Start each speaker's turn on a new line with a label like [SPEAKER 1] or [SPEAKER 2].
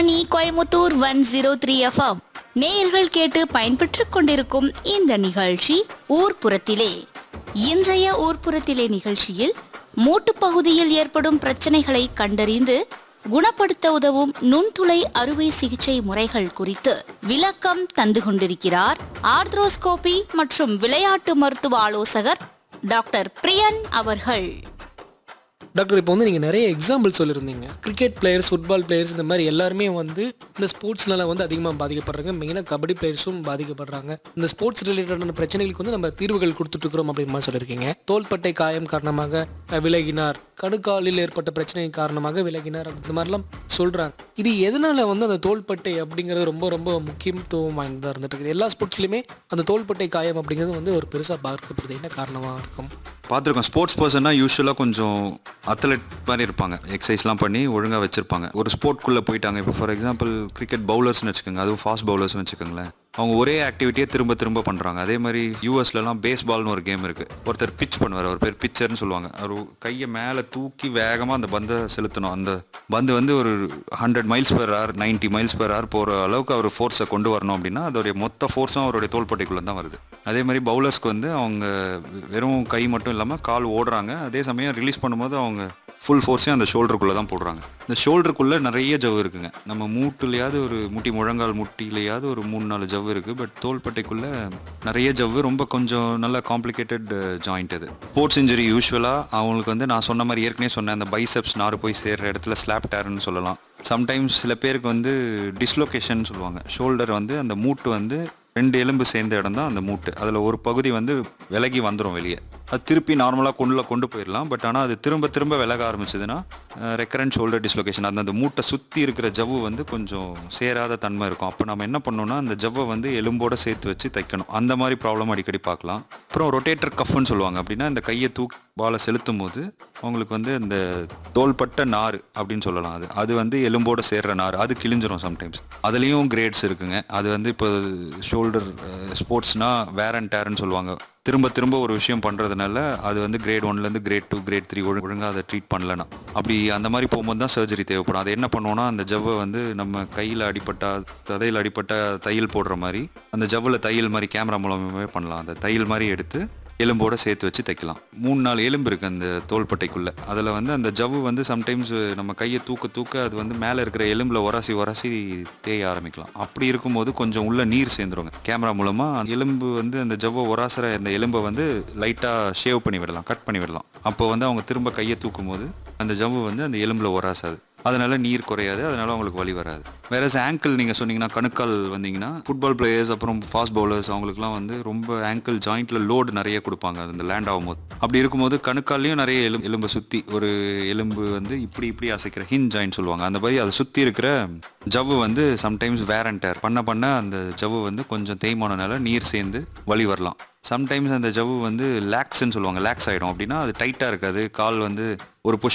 [SPEAKER 1] நீ Coimbatore one zero three F M நேயர்கள் கேட்டு பயன்பெற்றுக் கொண்டிருக்கும் இந்த நிகழ்ச்சி ஊர்ப்புறத்திலே இன்றைய ஊர்ப்புறத்திலே நிகழ்ச்சியில் மூட்டுப் பகுதியில் ஏற்படும் பிரச்சனைகளை கண்டறிந்து குணப்படுத்த உதவும் நுண்துளை அறுவை சிகிச்சை முறைகள் குறித்து விளக்கம் தந்து கொண்டிருக்கிறார் ஆர்த்ரோஸ்கோபி மற்றும் விளையாட்டு மருத்துவ ஆலோசகர் டாக்டர் பிரியன் அவர்கள்
[SPEAKER 2] டாக்டர் இப்போ வந்து நீங்கள் நிறைய எக்ஸாம்பிள் சொல்லியிருந்தீங்க கிரிக்கெட் பிளேயர்ஸ் ஃபுட்பால் பிளேயர்ஸ் இந்த மாதிரி எல்லாருமே வந்து இந்த ஸ்போர்ட்ஸ்னால வந்து அதிகமாக பாதிக்கப்படுறாங்க மெயினாக கபடி பிளேயர்ஸும் பாதிக்கப்படுறாங்க இந்த ஸ்போர்ட்ஸ் ரிலேட்டடான பிரச்சனைகளுக்கு வந்து நம்ம தீர்வுகள் கொடுத்துட்ருக்குறோம் அப்படின்னு மாதிரி சொல்லியிருக்கீங்க தோள்பட்டை காயம் காரணமாக அஹ், விலகினார் கணுக்காலில் ஏற்பட்ட பிரச்சனை காரணமாக விலகினார் இந்த மாதிரிலாம் சொல்கிறாங்க இது எதனால வந்து அந்த தோள்பட்டை அப்படிங்கிறது ரொம்ப ரொம்ப முக்கியத்துவம் வாய்ந்ததாக இருந்துட்டு இருக்குது எல்லா ஸ்போர்ட்ஸ்லையுமே அந்த தோள்பட்டை காயம் அப்படிங்கிறது வந்து ஒரு பெருசாக பார்க்கப்படுது என்ன காரணமாக இருக்கும்
[SPEAKER 3] பார்த்துருக்கோம் ஸ்போர்ட்ஸ் பர்சன்னா யூஸ்வலாக கொஞ்சம் அத்லெட் மாதிரி இருப்பாங்க எக்ஸசைஸ்லாம் பண்ணி ஒழுங்காக வச்சுருப்பாங்க ஒரு ஸ்போர்ட்குள்ளே போயிட்டாங்க இப்போ ஃபார் எக்ஸாம்பிள் கிரிக்கெட் பவுலர்ஸ்னு வச்சுக்கோங்க அதுவும் ஃபாஸ்ட் பவுலர்ஸ்னு வச்சுக்கோங்களேன் அவங்க ஒரே ஆக்டிவிட்டியை திரும்ப திரும்ப பண்ணுறாங்க அதே மாதிரி யூஎஸ்லலாம் பேஸ்பால்னு ஒரு கேம் இருக்குது ஒருத்தர் பிச் பண்ணுவார் அவர் பேர் பிச்சர்னு சொல்லுவாங்க அவர் கையை மேலே தூக்கி வேகமாக அந்த பந்தை செலுத்தணும் அந்த பந்து வந்து ஒரு hundred miles per hour 90 miles per hour போகிற அளவுக்கு அவர் ஃபோர்ஸை கொண்டு வரணும் அப்படின்னா அதோடைய மொத்த ஃபோர்ஸும் அவருடைய தோள்பட்டைக்குள்ளே தான் வருது அதே மாதிரி பவுலர்ஸ்க்கு வந்து அவங்க வெறும் கை மட்டும் இல்லாமல் கால் ஓடுறாங்க அதே சமயம் ரிலீஸ் பண்ணும்போது அவங்க ஃபுல் ஃபோர்ஸையும் அந்த ஷோல்டருக்குள்ளே தான் போடுறாங்க இந்த ஷோல்டருக்குள்ளே நிறைய ஜவ்வு இருக்குங்க நம்ம மூட்டுலையாவது ஒரு முட்டி முழங்கால் முட்டிலையாவது ஒரு மூணு நாலு ஜவ்வு இருக்குது பட் தோள்பட்டைக்குள்ளே நிறைய ஜவ்வு ரொம்ப கொஞ்சம் நல்ல காம்ப்ளிகேட்டட் ஜாயிண்ட் அது ஸ்போர்ட்ஸ் இன்ஜுரி யூஸ்வலாக அவங்களுக்கு வந்து நான் சொன்ன மாதிரி ஏற்கனவே சொன்னேன் அந்த பைசெப்ஸ் நார் போய் சேர்ற இடத்துல ஸ்லாப் டேர்னு சொல்லலாம் சம்டைம்ஸ் சில பேருக்கு வந்து டிஸ்லொகேஷன் சொல்லுவாங்க ஷோல்டர் வந்து அந்த மூட்டு வந்து ரெண்டு எலும்பு சேர்ந்த இடம் தான் அந்த மூட்டு அதில் ஒரு பகுதி வந்து விலகி வந்துடும் வெளியே அது திருப்பி நார்மலாக கொண்டுல கொண்டு போயிடலாம் பட் ஆனால் அது திரும்ப திரும்ப விலக ஆரம்பிச்சதுன்னா ரெக்கரண்ட் ஷோல்டர் டிஸ்லொகேஷன் அந்த அந்த மூட்டை சுற்றி இருக்கிற ஜவ்வு வந்து கொஞ்சம் சேராத தன்மை இருக்கும் அப்போ நம்ம என்ன பண்ணணும்னா அந்த ஜவ்வை வந்து எலும்போட சேர்த்து வச்சு தைக்கணும் அந்த மாதிரி ப்ராப்ளம் அடிக்கடி பார்க்கலாம் அப்புறம் ரொட்டேட்டர் கஃப்னு சொல்லுவாங்க அப்படின்னா இந்த கையை தூக்கி பாலை செலுத்தும் போது அவங்களுக்கு வந்து இந்த தோள்பட்ட நார் அப்படின்னு சொல்லலாம் அது அது வந்து எலும்போட சேர்ற நார் அது கிழிஞ்சிரும் சம்டைம்ஸ் அதுலேயும் கிரேட்ஸ் இருக்குங்க அது வந்து இப்போ ஷோல்டர் ஸ்போர்ட்ஸ்னால் வேர் அண்ட் டேர்னு சொல்லுவாங்க திரும்ப திரும்ப ஒரு விஷயம் பண்ணுறதுனால அது வந்து கிரேட் ஒன்லேருந்து கிரேட் டூ கிரேட் த்ரீ ஒழுங்காக அதை ட்ரீட் பண்ணலனா அப்படி அந்த மாதிரி போகும்போது தான் சர்ஜரி தேவைப்படும் அது என்ன பண்ணுவோம்னா அந்த ஜவ்வை வந்து நம்ம கையில் அடிப்பட்டா சதையில் அடிப்பட்ட தையல் போடுற மாதிரி அந்த ஜவ்வில் தையல் மாதிரி கேமரா மூலமாகவே பண்ணலாம் அந்த தையல் மாதிரி எடுத்து எலும்போட சேர்த்து வச்சு தைக்கலாம் மூணு நாலு எலும்பு இருக்குது அந்த தோள்பட்டைக்குள்ளே அதில் வந்து அந்த ஜவ்வு வந்து சம்டைம்ஸ் நம்ம கையை தூக்க தூக்க அது வந்து மேலே இருக்கிற எலும்பில் உரசி உரசி தேய ஆரம்பிக்கலாம் அப்படி இருக்கும்போது கொஞ்சம் உள்ள நீர் சேர்ந்துருங்க கேமரா மூலமாக எலும்பு வந்து அந்த ஜவ்வை உராசுற அந்த எலும்பை வந்து லைட்டாக ஷேவ் பண்ணி விடலாம் கட் பண்ணி விடலாம் அப்போ வந்து அவங்க திரும்ப கையை தூக்கும் போது அந்த ஜவ்வு வந்து அந்த எலும்பில் உராசாது அதனால நீர் குறையாது அதனால அவங்களுக்கு வலி வராது வேற ஆங்கிள் நீங்கள் சொன்னீங்கன்னா கணுக்கால் வந்தீங்கன்னா ஃபுட்பால் பிளேயர்ஸ் அப்புறம் ஃபாஸ்ட் பவுலர்ஸ் அவங்களுக்குலாம் வந்து ரொம்ப ஆங்கிள் ஜாயிண்ட்ல லோடு நிறைய கொடுப்பாங்க அந்த லேண்ட் ஆகும்போது அப்படி இருக்கும்போது கணுக்கால்லையும் நிறைய எலும்பு எலும்பை சுற்றி ஒரு எலும்பு வந்து இப்படி இப்படி அசைக்கிற ஹின் ஜாயிண்ட் சொல்லுவாங்க அந்த மாதிரி அதை சுற்றி இருக்கிற ஜவ்வு வந்து சம்டைம்ஸ் வேர் அண்ட் டேர் பண்ண பண்ண அந்த ஜவ்வு வந்து கொஞ்சம் தேய்மானனால நீர் சேர்ந்து வலி வரலாம் சம்டைம்ஸ் அந்த ஜவ்வு வந்து லேக்ஸ்ன்னு சொல்லுவாங்க லேக்ஸ் ஆகிடும் அப்படின்னா அது டைட்டாக இருக்காது கால் வந்து ஒரு புஷ்